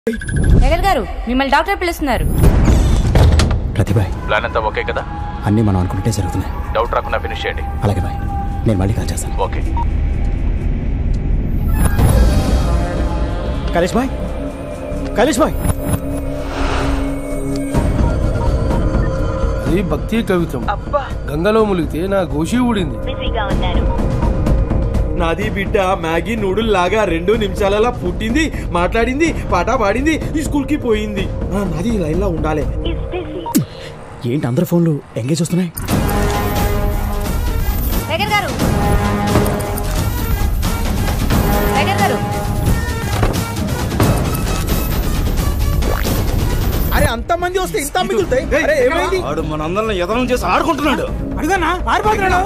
జగన్ గారు మిమ్మల్ని డాక్టర్ పిలుస్తున్నారు ప్రతిభ ప్లాన్ అంతా ఓకే కదా అన్నీ మనం అనుకుంటే జరుగుతున్నాయి డౌట్ రాకుండా ఫినిష్ చేయండి అలాగే బాయ్ నేను మళ్ళీ కాల్ చేస్తాను okay Kalesh bye Kalesh bye అది భక్తి కవితం గంగలో ములిగితే నా గోషి ఊడింది బిజీగా ఉన్నారు నాది బిడ్డ మ్యాగీ నూడుల్ లాగా రెండు నిమిషాలలో పుట్టింది మాట్లాడింది పాట పాడింది ఈ స్కూల్ కి పోయింది ఆ, నాది లైన్ లో ఉండాలి ఇస్ బిజీ ఏంటి అందరు ఫోన్లు ఎంగేజ్ వస్తున్నాయి జగన్ గారు జగన్ గారు అరే అంత మంది వస్తే ఇంత మిగులుతాయి అరే ఏమైంది వాడు మనందరిని ఎదనం చేసి ఆడుకుంటున్నాడు అడుగునా పారిపోతున్నాడు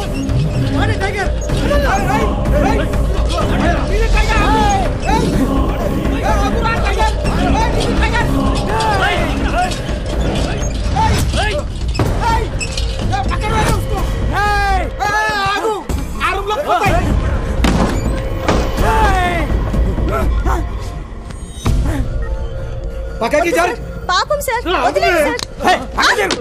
పక్కకి జరు పాపం సార్ వదిలేండి సార్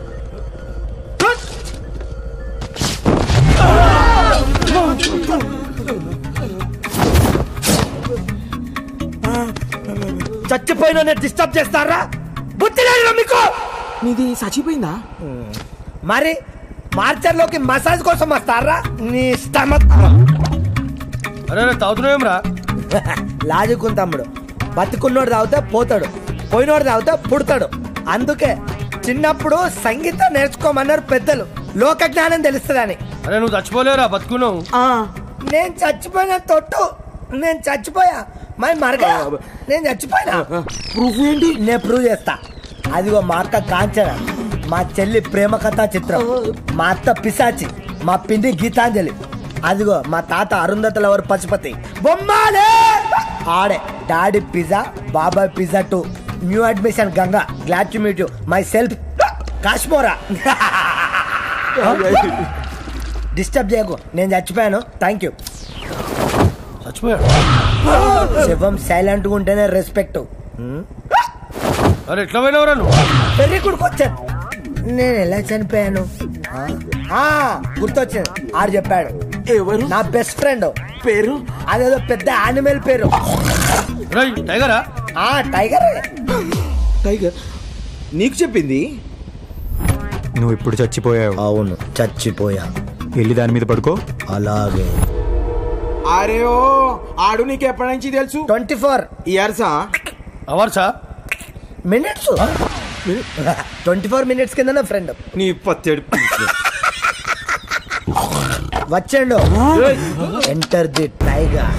చచ్చిపోయిన డిస్టర్బ్ చేస్తారా బుద్ధి లేదు మీకు నీది చచ్చిపోయిందా మరి మార్చర్లోకి మసాజ్ కోసం వస్తారా నీ స్టమక్ అరే అరే తాగుతున్నావేం రా లాజుకుని తమ్ముడు బతుకున్నోడు తాగితే పోతాడు పోయినోడు తాగితే పుడతాడు అందుకే చిన్నప్పుడు సంగీతం నేర్చుకోమన్నారు పెద్దలు లోక జ్ఞానం తెలుస్తుందని అరే నువ్వు చచ్చిపోలేరా బతుకున్నావు నేను చచ్చిపోయిన తొట్టు నేను చచ్చిపోయా మరి మరగా నేను చచ్చిపోయినా ప్రూఫ్ ఏంటి నేను ప్రూవ్ చేస్తా అదిగో మా అక్క కాంచన మా చెల్లి ప్రేమ కథా చిత్రం మా అత్త పిశాచి మా పిండి గీతాంజలి అదిగో మా తాత అరుంధతల ఎవరు పశుపతి బొమ్మాలే ఆడే డాడీ పిజ్జా బాబాయ్ pizza too new admission Ganga glad to meet you myself Kashmora disturb చేయకు నేను చచ్చిపోయాను థ్యాంక్ యూ చచ్చిపోయాడు శివం సైలెంట్ గా ఉంటేనే రెస్పెక్ట్ అరే ఎట్లా పోయినవరా నువ్వు పెళ్లి కొడుకు వచ్చాను నేను ఎలా చనిపోయాను ఆ? ఆ, గుర్తొచ్చింది ఆడు చెప్పాడు ఎవరు నా బెస్ట్ ఫ్రెండ్ పేరు అదేదో పెద్ద యానిమల్ పేరు రై టైగరా ఆ టైగర్ టైగర్ నీకు చెప్పింది నువ్వు ఇప్పుడు చచ్చిపోయావు అవును చచ్చిపోయా వెళ్ళి దాని మీద పడుకో అలాగే అరే ఓ ఆడు నీకు ఎప్పటి నుంచి తెలుసు ట్వంటీ ఫోర్ ఇయర్సా అవర్సా మినిట్స్ ట్వంటీ ఫోర్ మినిట్స్ కింద ఫ్రెండ్ నీ పత్తేడు వచ్చాడు ఎంటర్ ది టైగర్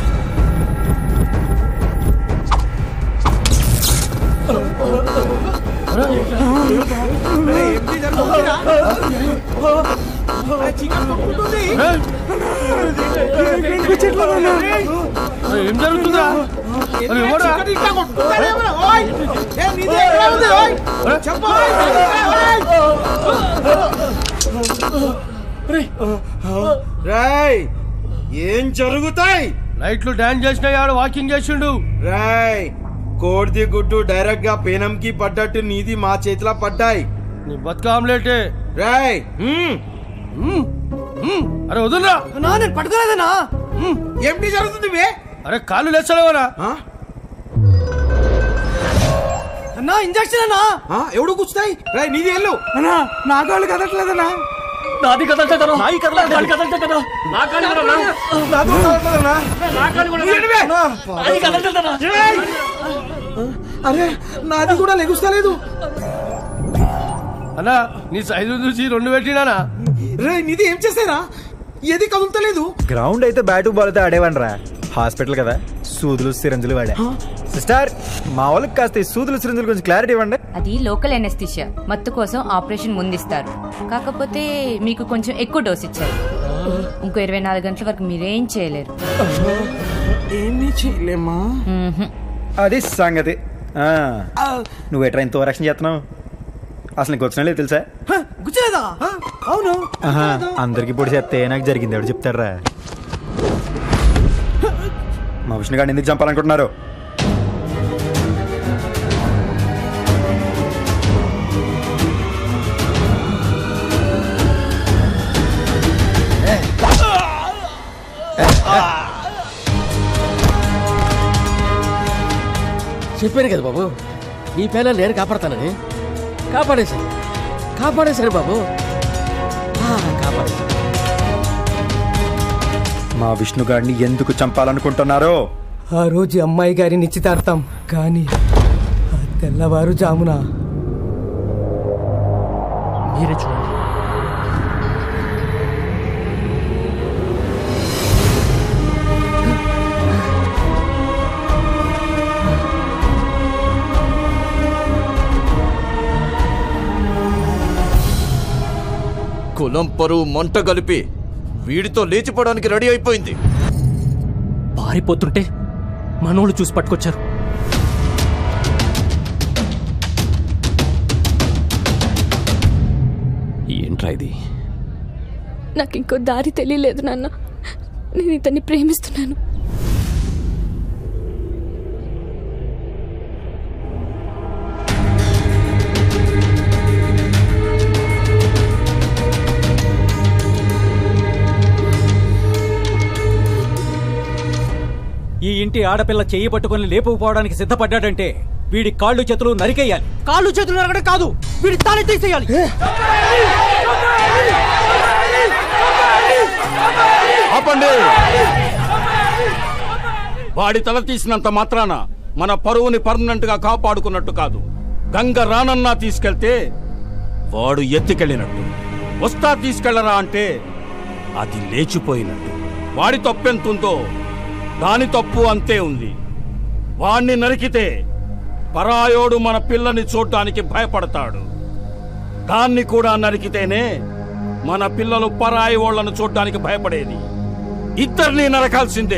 అరే, ఏం జరుగుతుందా అరే, ఎవడ్రా? రాయ్ ఏం జరుగుతాయి నైట్లు డాన్స్ చేసిన ఆడు వాకింగ్ చేసిండు రాయ్ కోడిది గుడ్డు డైరెక్ట్ గా పేనంకి పడ్డట్టు నీది మా చేతిలో పడ్డాయి నీ బతుక ఆమ్లెటే రాయ్ హ్మ్. మ్మ్. మ్మ్. అరే వదులురా నేను పట్టుకోలేదనా ఏమిటి జరుగుతుంది వే అరే కాళ్ళు లేచలేవరా ఆ? అన్నా ఇంజక్షన్ అన్నా ఆ, ఎవడు కూర్చుతాయి రాయ్ నీది ఎల్లు అన్నా నా కాళ్ళు కదట్లేదన్నా నాది కదలటదనా నాయి కదలటదనా కదలటదనా నా కాలి కదలనా నాతో మాట్లాడనా? నా కాలి కూడా ఏంటివే? నాది కదలటదనా అరే నాది కూడా లెగుస్తలేదు అన్నా నీ సైజు చూసి రెండు పెట్టినానా రే నీది ఏం చేస్తారా ఏది కదులుతలేదు గ్రౌండ్ అయితే బ్యాటు బాల్తో ఆడేవనరా హాస్పిటల్ కదా సూదులు సిరంజులు వాడా సిస్టర్ మా వాళ్ళకి కాస్త ఈ సూదులు సిరంజులు కొంచెం క్లారిటీ ఇవ్వండి అది లోకల్ ఎనెస్థిషియా మత్తు కోసం ఆపరేషన్ ముందిస్తారు కాకపోతే మీకు కొంచెం ఎక్కువ డోస్ ఇచ్చారు ఇంకో ఇరవై నాలుగు గంటల వరకు మీరేం చేయలేరు ఏమీ చేయలేమా మ్మ్హ్మ్. అది సంగతి ఆ, నువ్వు ఎట్రా ఇంత రక్షణ చేస్తున్నావు అసలు నీకు వచ్చినా లేదు తెలుసా గుచ్చలేదా అవును ఆహా, అందరికి ఇప్పుడు చెప్తే నాకు జరిగింది ఎవడు చెప్తారా మా విష్ణు గారిని ఎందుకు చంపాలనుకుంటున్నారు చెప్పాను కదా బాబు నీ పేన నేను కాపాడతానని కాపాడేశాను కాపాడేశాను బాబు ఆ, కాపాడేశాను మా విష్ణుగాడిని ఎందుకు చంపాలనుకుంటున్నారో ఆ రోజు అమ్మాయి గారి నిశ్చితార్థం కానీ ఆ తెల్లవారు జామున మీరే చూడండి కులం పరువు మంట కలిపి వీడితో లేచిపోవడానికి రెడీ అయిపోయింది పారిపోతుంటే మనోళ్ళు చూసి పట్టుకొచ్చారు ఏంట్రా ఇది నాకు ఇంకో దారి తెలియలేదు నాన్న నేను ఇతన్ని ప్రేమిస్తున్నాను ఈ ఇంటి ఆడపిల్ల చెయ్యి పట్టుకొని లేపుకుపోవడానికి సిద్ధపడ్డాడంటే వీడి కాళ్ళు చేతులు నరికేయాలి కాళ్ళు చేతులు నరగడం కాదు వీడి తాళి తీసేయాలి ఆపండి వాడి తల తీసినంత మాత్రాన మన పరువుని పర్మనెంట్ గా కాపాడుకున్నట్టు కాదు గంగ రానన్నా తీసుకెళ్తే వాడు ఎత్తుకెళ్ళినట్టు వస్తా తీసుకెళ్లరా అంటే అది లేచిపోయినట్టు వాడి తప్పెంతుందో దాని తప్పు అంతే ఉంది వాణ్ణి నరికితే పరాయోడు మన పిల్లని చూడ్డానికి భయపడతాడు దాన్ని కూడా నరికితేనే మన పిల్లలు పరాయి ఓళ్లను చూడ్డానికి భయపడేది ఇద్దరిని నరకాల్సిందే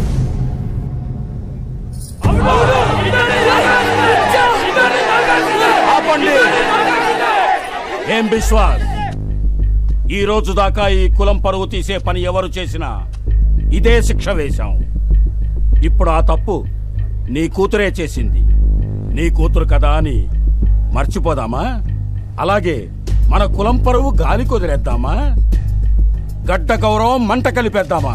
ఆపండి ఏం బిశ్వాస్ ఈ రోజు దాకా ఈ కులం పరువు తీసే పని ఎవరు చేసినా ఇదే శిక్ష వేశాం ఇప్పుడు ఆ తప్పు నీ కూతురే చేసింది నీ కూతురు కదా అని మర్చిపోదామా అలాగే మన కులం పరువు గాలి కుదిరేద్దామా గడ్డ గౌరవం మంట కలిపేద్దామా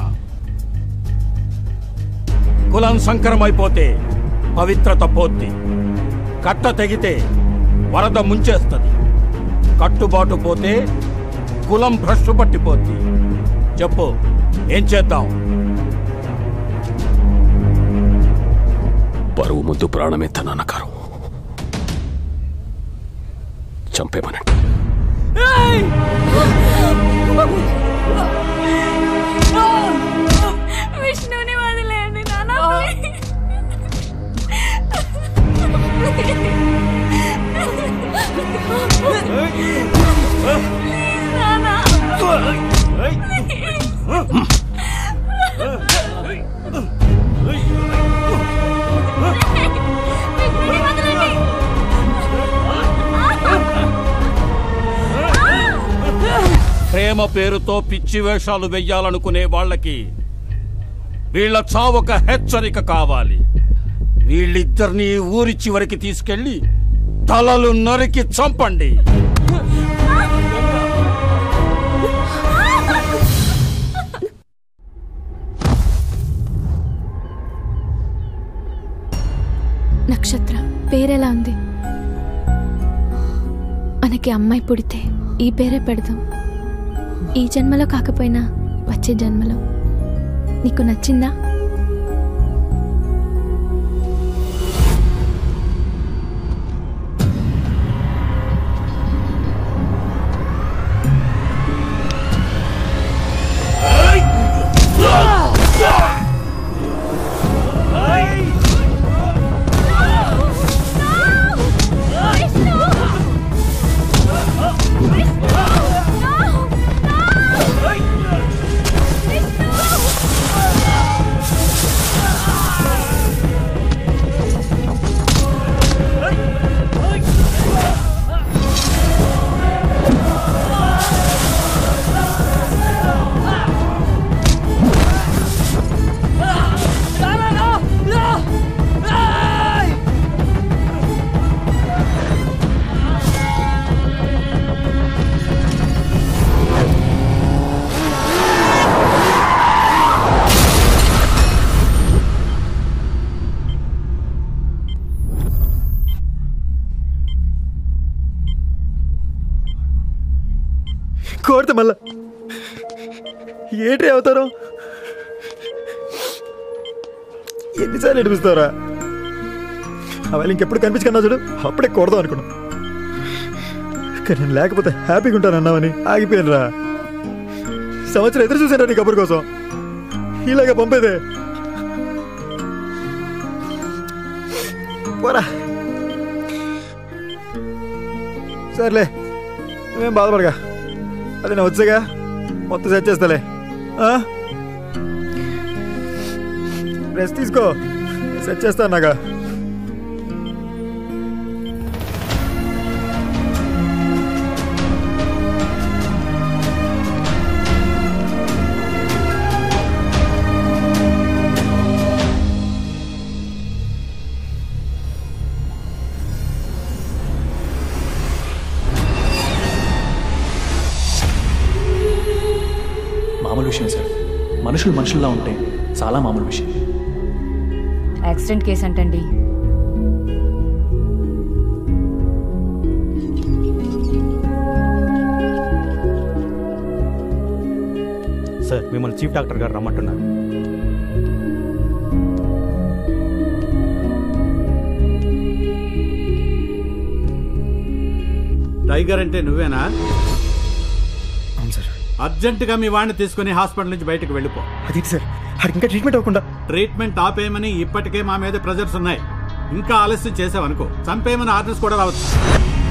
కులం సంకరమైపోతే పవిత్రత పోద్ది కట్ట తెగితే వరద ముంచేస్తుంది కట్టుబాటు పోతే కులం భ్రష్టు పట్టిపోద్ది చెప్పు ఏం చేద్దాం పరువు ముందు ప్రాణమే తన అన్నకారం చంపేమనండి విష్ణుని వదిలేయండి నాన్న ప్రేమ పేరుతో పిచ్చి వేషాలు వెయ్యాలనుకునే వాళ్ళకి వీళ్ళ చావొక హెచ్చరిక కావాలి వీళ్ళిద్దరిని ఊరి చివరికి తీసుకెళ్లి తలలు నరికి చంపండి నక్షత్ర పేరెలా ఉంది మనకి అమ్మాయి పుడితే ఈ పేరే పెడదాం ఈ జన్మలో కాకపోయినా వచ్చే జన్మలో నీకు నచ్చిందా విష్ణు కోరితే మళ్ళా ఏంటి అవుతారు ఎన్నిసార్లు నడిపిస్తారా అవి ఇంకెప్పుడు కనిపించుకున్నా చూడు అప్పుడే కొడదాం అనుకున్నా కానీ నేను లేకపోతే హ్యాపీగా ఉంటాను అన్నావని ఆగిపోయాను రా సంవత్సరం ఎదురు చూసాను నీ కబుర్ కోసం ఇలాగ పంపేదే పోరా సర్లే నువ్వేం బాధపడగా అది నేను వచ్చాగా మొత్తం సెట్ చేస్తాలే రెస్ట్ తీసుకో సెట్ చేస్తాను నాగా మామూలు విషయం సార్ మనుషులు మనుషుల్లా ఉంటే చాలా మామూలు విషయం యాక్సిడెంట్ కేసు అంటండి సార్ మిమ్మల్ని చీఫ్ డాక్టర్ గారు రమ్మంటున్నారు టైగర్ అంటే నువ్వేనా అవును సార్ అర్జెంటుగా మీ వాడిని తీసుకుని హాస్పిటల్ నుంచి బయటకు వెళ్ళిపో అది సార్ ఆడికి ఇంకా ట్రీట్మెంట్ అవ్వకుండా ట్రీట్మెంట్ ఆపేయమని ఇప్పటికే మా మీద ప్రెజర్స్ ఉన్నాయి ఇంకా ఆలస్యం చేసావనుకో చంపేయమని ఆర్డర్స్ కూడా రావచ్చు